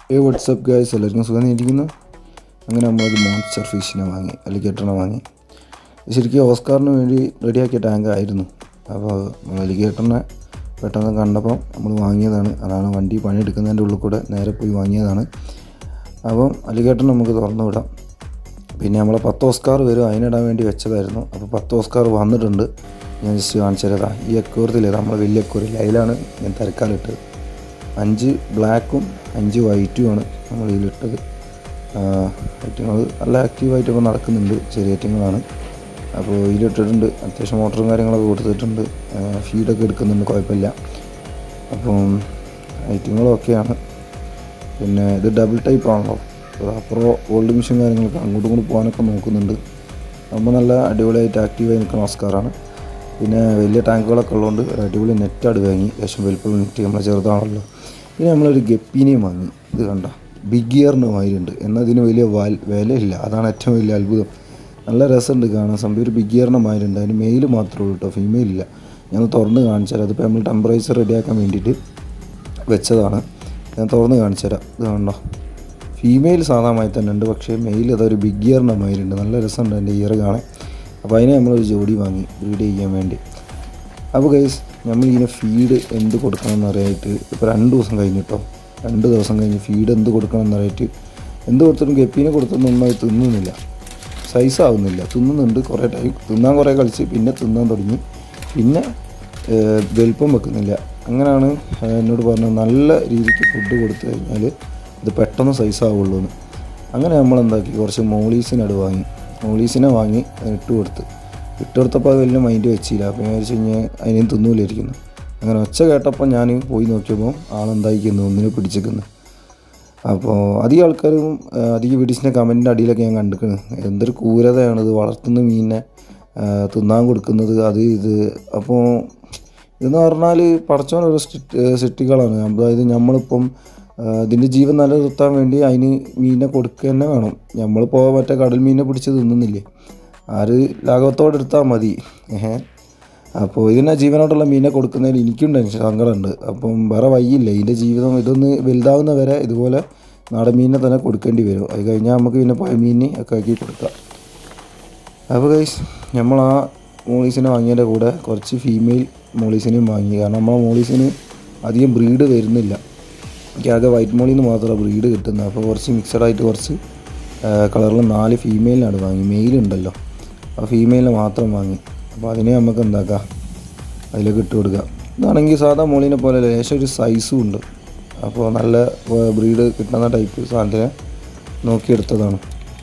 ഏ WhatsApp guys എല്ലാവർക്കും സുഖം ഇരിക്കുന്നു അങ്ങനെ നമ്മളൊരു മോൺസ്റ്റർ ഫിഷിനെ വാങ്ങി അലിഗേറ്ററിനെ വാങ്ങി ശരിക്കും ഓസ്കാറിന് വേണ്ടി റെഡിയാക്കിയ ടാങ്ക് ആയിരുന്നു അപ്പോൾ അലിഗേറ്ററിനെ പെട്ടെന്ന് കണ്ടപ്പോൾ നമ്മൾ വാങ്ങിയതാണ് അതാണ് വണ്ടി പണിയെടുക്കുന്നതിൻ്റെ ഉള്ളിൽ കൂടെ നേരെ പോയി വാങ്ങിയതാണ് അപ്പം അലിഗേറ്ററിനെ നമുക്ക് തുറന്നു വിടാം പിന്നെ നമ്മളെ പത്ത് ഓസ്കാർ വരും അതിനിടാൻ വേണ്ടി വെച്ചതായിരുന്നു അപ്പോൾ പത്ത് ഓസ്കാർ വന്നിട്ടുണ്ട് ഞാൻ ജസ്റ്റ് കാണിച്ചു തരാം ഈ അക്കൂറത്തില്ലേ നമ്മൾ വലിയ അക്കൂറില്ല അതിലാണ് ഞാൻ തരക്കാലിട്ടത് അഞ്ച് ബ്ലാക്കും അഞ്ച് വൈറ്റുമാണ് നമ്മൾ ഇതിലിട്ടത് ഐറ്റങ്ങൾ നല്ല ആക്റ്റീവായിട്ട് ഇപ്പോൾ നടക്കുന്നുണ്ട് ചെറിയ ഐറ്റങ്ങളാണ് അപ്പോൾ ഇതിലിട്ടിട്ടുണ്ട് അത്യാവശ്യം മോട്ടറും കാര്യങ്ങളൊക്കെ കൊടുത്തിട്ടുണ്ട് ഫീഡൊക്കെ എടുക്കുന്നുണ്ട് കുഴപ്പമില്ല അപ്പം ഐറ്റങ്ങളും ഒക്കെയാണ് പിന്നെ ഇത് ഡബിൾ ടൈപ്പ് ആണല്ലോ അപ്പുറം ഓൾഡ് മിഷൻ കാര്യങ്ങളൊക്കെ അങ്ങോട്ടും ഇങ്ങോട്ടും പോകാനൊക്കെ നോക്കുന്നുണ്ട് നമ്മൾ നല്ല അടിപൊളിയായിട്ട് ആക്റ്റീവായി നിൽക്കുന്ന ഓസ്കാറാണ് പിന്നെ വലിയ ടാങ്കുകളൊക്കെ ഉള്ളതുകൊണ്ട് ഒരു അടിപൊളി നെറ്റാട് വാങ്ങി ഏകദേശം വലിപ്പം നെറ്റ് നമ്മളെ ചെറുതാണല്ലോ പിന്നെ നമ്മളൊരു ഗപ്പീനെയും വാങ്ങി ഇത് കണ്ട ബിഗ് ഇയറിന് മാതിരിയുണ്ട് എന്നാൽ ഇതിന് വലിയ വാൽ വിലയില്ല അതാണ് ഏറ്റവും വലിയ അത്ഭുതം നല്ല രസമുണ്ട് കാണാൻ സംഭവം ഒരു ബിഗ് ഇയറിന് മാതിരിയുണ്ട് അതിന് മെയിൽ മാത്രമേ ഉള്ളൂ കേട്ടോ ഫീമെയിൽ ഇല്ല ഞാൻ തുറന്ന് കാണിച്ചു അതിപ്പോൾ നമ്മൾ ടെമ്പറേച്ചർ റെഡിയാക്കാൻ വേണ്ടിയിട്ട് വെച്ചതാണ് ഞാൻ തുറന്ന് കാണിച്ചു തരാം ഇത് കണ്ടോ ഫീമെയിൽ സാധാരണമായി തന്നെ ഉണ്ട് പക്ഷേ മെയിൽ അതൊരു ബിഗ് ഇയറിൻ്റെ മാതിരിയുണ്ട് നല്ല രസമുണ്ട് എൻ്റെ ഇയർ കാണാൻ അപ്പോൾ അതിനെ നമ്മളൊരു ജോഡി വാങ്ങി ബ്രീഡ് ചെയ്യാൻ വേണ്ടി അപ്പോൾ ഗൈസ് നമ്മൾ ഇതിനെ ഫീഡ് എന്ത് കൊടുക്കണം എന്നറിയായിട്ട് ഇപ്പോൾ രണ്ട് ദിവസം കഴിഞ്ഞിട്ടോ രണ്ട് ദിവസം കഴിഞ്ഞ് ഫീഡ് എന്ത് കൊടുക്കണം എന്നറിയായിട്ട് എന്ത് കൊടുത്തിട്ടും ഗപ്പീനെ കൊടുത്തൊന്നും നന്നായി തിന്നുന്നില്ല സൈസ് ആവുന്നില്ല തിന്നുന്നുണ്ട് കുറേ ടൈം തിന്നാൻ കുറേ കളിച്ച് പിന്നെ തിന്നാൻ തുടങ്ങി പിന്നെ വലിപ്പം വെക്കുന്നില്ല അങ്ങനെയാണ് എന്നോട് പറഞ്ഞത് നല്ല രീതിക്ക് ഫുഡ് കൊടുത്തു കഴിഞ്ഞാൽ ഇത് പെട്ടെന്ന് സൈസ് ആവുള്ളൂ എന്ന് അങ്ങനെ നമ്മൾ എന്താക്കി കുറച്ച് മോളീസിനട് വാങ്ങി മോളീസിനെ വാങ്ങി ഇട്ട് കൊടുത്ത് ഇട്ട് കൊടുത്തപ്പോൾ അത് വലിയ മൈൻഡ് വെച്ചില്ല അപ്പോൾ ഞാൻ വിചാരിച്ചു കഴിഞ്ഞാൽ അതിനെയും തിന്നൂലായിരിക്കുന്നു അങ്ങനെ ഒച്ച കേട്ടപ്പോൾ ഞാൻ പോയി നോക്കിയപ്പോൾ ആളെന്തായിക്കുന്നു ഒന്നിനെ പിടിച്ചിരിക്കുന്നു അപ്പോൾ അധികം ആൾക്കാരും അധികം വീഡിയോസിൻ്റെ കമൻറ്റിൻ്റെ അടിയിലൊക്കെ ഞാൻ കണ്ടിരിക്കുന്നു എന്തൊരു ക്രൂരതയാണ് ഇത് വളർത്തുന്ന മീനിനെ തിന്നാൻ കൊടുക്കുന്നത് അത് ഇത് അപ്പോൾ ഇതെന്ന് പറഞ്ഞാൽ പടച്ചോൻ ഒരു സിറ്റികളാണ് അതായത് നമ്മളിപ്പം ഇതിൻ്റെ ജീവൻ നിലനിർത്താൻ വേണ്ടി അതിന് മീനിനെ കൊടുക്കുക തന്നെ വേണം നമ്മളിപ്പോൾ മറ്റേ കടൽ മീനിനെ പിടിച്ച് തിന്നുന്നില്ലേ ആര് ലാഘവത്തോടെ എടുത്താൽ മതി ഏഹ് അപ്പോൾ ഇതിനെ ജീവനോടുള്ള മീനെ കൊടുക്കുന്നതിൽ എനിക്കും ടെൻഷൻ സങ്കടമുണ്ട് അപ്പം വേറെ വയ്യില്ല ഇതിൻ്റെ ജീവിതം ഇതൊന്ന് വലുതാവുന്ന വരെ ഇതുപോലെ നാടൻ മീനിനെ തന്നെ കൊടുക്കേണ്ടി വരും അത് കഴിഞ്ഞാൽ നമുക്ക് പിന്നെ പോയ മീനിനെ ഒക്കെ ആക്കി കൊടുക്കാം അപ്പോൾ ഗൈസ് നമ്മൾ ആ മോളീസിനെ വാങ്ങിയതിൻ്റെ കൂടെ കുറച്ച് ഫീമെയിൽ മോളീസിനെയും വാങ്ങി കാരണം നമ്മളെ മോളീസിന് അധികം ബ്രീഡ് വരുന്നില്ല എനിക്ക് ആകെ വൈറ്റ് മോളിൽ നിന്ന് മാത്രമേ ബ്രീഡ് കിട്ടുന്നത് അപ്പോൾ കുറച്ച് മിക്സഡ് ആയിട്ട് കുറച്ച് കളറിൽ നാല് ഫീമെയിലിനാണ് വാങ്ങി മെയിലുണ്ടല്ലോ ആ ഫീമെയിലിനെ മാത്രം വാങ്ങി അപ്പോൾ അതിനെ നമുക്ക് എന്താക്കാം അതിലേക്ക് ഇട്ട് കൊടുക്കുക ഇതാണെങ്കിൽ സാധാ മോളിനെ പോലെ ലേശം ഒരു സൈസും ഉണ്ട് അപ്പോൾ നല്ല ബ്രീഡ് കിട്ടുന്ന ടൈപ്പ് സാധനത്തിനെ നോക്കിയെടുത്തതാണ്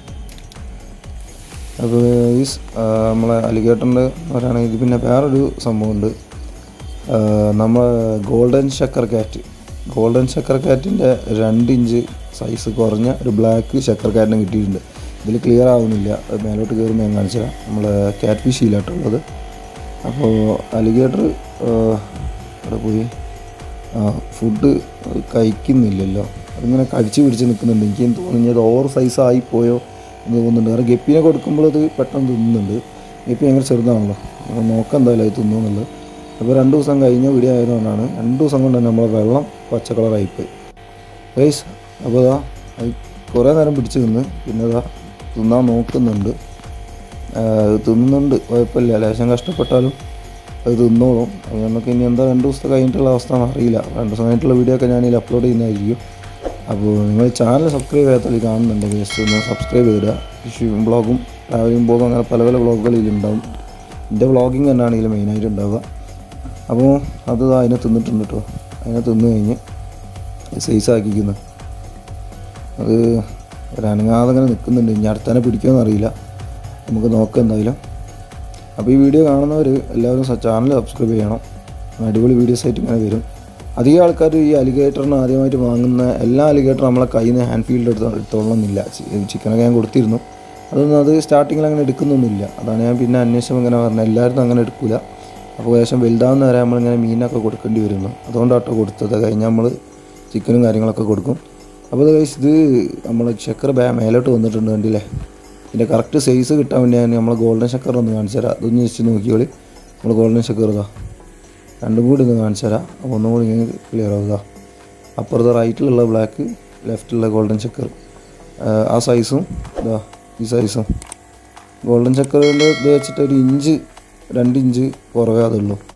അപ്പോൾ ഈ നമ്മളെ അലിഗേറ്ററിൻ്റെ പറയുകയാണെങ്കിൽ ഇത് പിന്നെ വേറൊരു സംഭവമുണ്ട് നമ്മൾ ഗോൾഡൻ ഷക്കർ കാറ്റ് ഗോൾഡൻ ഷക്കർ കാറ്റിൻ്റെ രണ്ട് ഇഞ്ച് സൈസ് കുറഞ്ഞ ഒരു ബ്ലാക്ക് ഷക്കർ കാറ്റിനെ കിട്ടിയിട്ടുണ്ട് ഇതിൽ ക്ലിയർ ആവുന്നില്ല അത് മേലോട്ട് കയറുമ്പോൾ ഞാൻ കാണിച്ചു തരാം നമ്മൾ ക്യാറ്റ് ഫിഷ് ഇല്ലാട്ടുള്ളത് അപ്പോൾ അലിഗേറ്റർ അവിടെ പോയി ഫുഡ് കഴിക്കുന്നില്ലല്ലോ അതിങ്ങനെ കടിച്ചു പിടിച്ച് നിൽക്കുന്നുണ്ട് എനിക്ക് തോന്നുന്നു അത് ഓവർ സൈസ് ആയിപ്പോയോ എന്ന് തോന്നുന്നുണ്ട് കാരണം ഗപ്പിനെ കൊടുക്കുമ്പോൾ അത് പെട്ടെന്ന് തിന്നുന്നുണ്ട് ഗപ്പി ഭയങ്കര ചെറുതാണല്ലോ അപ്പോൾ നോക്കാം എന്തായാലും അത് തിന്നുന്നുള്ളത് അപ്പോൾ രണ്ട് ദിവസം കഴിഞ്ഞ വീഡിയോ ആയതുകൊണ്ടാണ് രണ്ട് ദിവസം കൊണ്ട് തന്നെ നമ്മളെ വെള്ളം പച്ച കളറായിപ്പോയി ഗൈസ് അപ്പോൾ അതാ അത് കുറേ നേരം പിടിച്ച് നിന്ന് പിന്നെ അതാ തിന്നാൻ നോക്കുന്നുണ്ട് തിന്നുന്നുണ്ട് കുഴപ്പമില്ല ലേശം കഷ്ടപ്പെട്ടാലും അത് തിന്നോളും അത് നമുക്ക് ഇനി എന്താ രണ്ട് ദിവസത്തെ കഴിഞ്ഞിട്ടുള്ള അവസ്ഥ അറിയില്ല രണ്ട് ദിവസം കഴിഞ്ഞിട്ടുള്ള വീഡിയോ ഒക്കെ ഞാൻ ഇതിൽ അപ്ലോഡ് ചെയ്യുന്നതായിരിക്കും അപ്പോൾ നിങ്ങൾ ചാനൽ സബ്സ്ക്രൈബ് ചെയ്യാത്തതിൽ കാണുന്നുണ്ടെങ്കിൽ ജസ്റ്റ് ഒന്ന് സബ്സ്ക്രൈബ് ചെയ്തിടുക ഫിഷിംഗ് ബ്ലോഗും ട്രാവലിംഗ് ബ്ലോഗും അങ്ങനെ പല പല ബ്ലോഗുകൾ ഇതിലുണ്ടാവും എൻ്റെ വ്ളോഗിങ് തന്നെയാണ് ഇതിൽ മെയിനായിട്ട് ഉണ്ടാവുക അപ്പോൾ അത് അതിനെ തിന്നിട്ടുണ്ട് കേട്ടോ അതിനെ തിന്നു കഴിഞ്ഞ് സൈസ് ആക്കിക്കുന്നു അത് ഒരനങ്ങാതെ അങ്ങനെ നിൽക്കുന്നുണ്ട് ഇനി അടുത്തന്നെ പിടിക്കുമെന്ന് അറിയില്ല നമുക്ക് നോക്കാം എന്തായാലും അപ്പോൾ ഈ വീഡിയോ കാണുന്നവർ എല്ലാവരും ചാനൽ സബ്സ്ക്രൈബ് ചെയ്യണം അടിപൊളി വീഡിയോസ് ആയിട്ട് ഇങ്ങനെ വരും അധികം ആൾക്കാർ ഈ അലിഗേറ്ററിന് ആദ്യമായിട്ട് വാങ്ങുന്ന എല്ലാ അലിഗേറ്ററും നമ്മളെ കയ്യിൽ നിന്ന് ഹാൻഡ് ഫീൽഡ് എടുത്ത് എടുത്തോളണമെന്നില്ല ചിക്കനൊക്കെ ഞാൻ കൊടുത്തിരുന്നു അതൊന്നും അത് സ്റ്റാർട്ടിങ്ങിൽ അങ്ങനെ എടുക്കുന്നൊന്നുമില്ല അതാണ് ഞാൻ പിന്നെ അന്വേഷണം ഇങ്ങനെ പറഞ്ഞത് എല്ലാവരും അങ്ങനെ എടുക്കില്ല അപ്പോൾ ഏകദേശം വലുതാവുന്ന വരെ നമ്മളിങ്ങനെ മീനൊക്കെ കൊടുക്കേണ്ടി വരുന്നു അതുകൊണ്ടാട്ടോ കൊടുത്തത് കഴിഞ്ഞാൽ നമ്മൾ ചിക്കനും കാര്യങ്ങളൊക്കെ കൊടുക്കും അപ്പോൾ അത് കഴിച്ച് ഇത് നമ്മൾ ചക്കർ ബേ മേലോട്ട് വന്നിട്ടുണ്ട് കണ്ടില്ലേ ഇതിൻ്റെ കറക്റ്റ് സൈസ് കിട്ടാൻ വേണ്ടി ഞാൻ നമ്മൾ ഗോൾഡൻ ചക്കർ ഒന്ന് കാണിച്ചു തരാം അതൊന്ന് ജസ്റ്റ് നോക്കിയോളി നമ്മൾ ഗോൾഡൻ ചക്കർ ഇതാ രണ്ടും കൂടി ഒന്ന് കാണിച്ചു തരാം അപ്പോൾ ഒന്നും കൂടി ഇങ്ങനെ ക്ലിയർ ആവുക അപ്പുറത്തെ റൈറ്റിലുള്ള ബ്ലാക്ക് ലെഫ്റ്റുള്ള ഗോൾഡൻ ചക്കർ ആ സൈസും ഇതാ ഈ സൈസും ഗോൾഡൻ ചക്കറിൻ്റെ ഇത് വെച്ചിട്ട് ഒരു ഇഞ്ച് രണ്ട് ഇഞ്ച് കുറവേ അതുള്ളൂ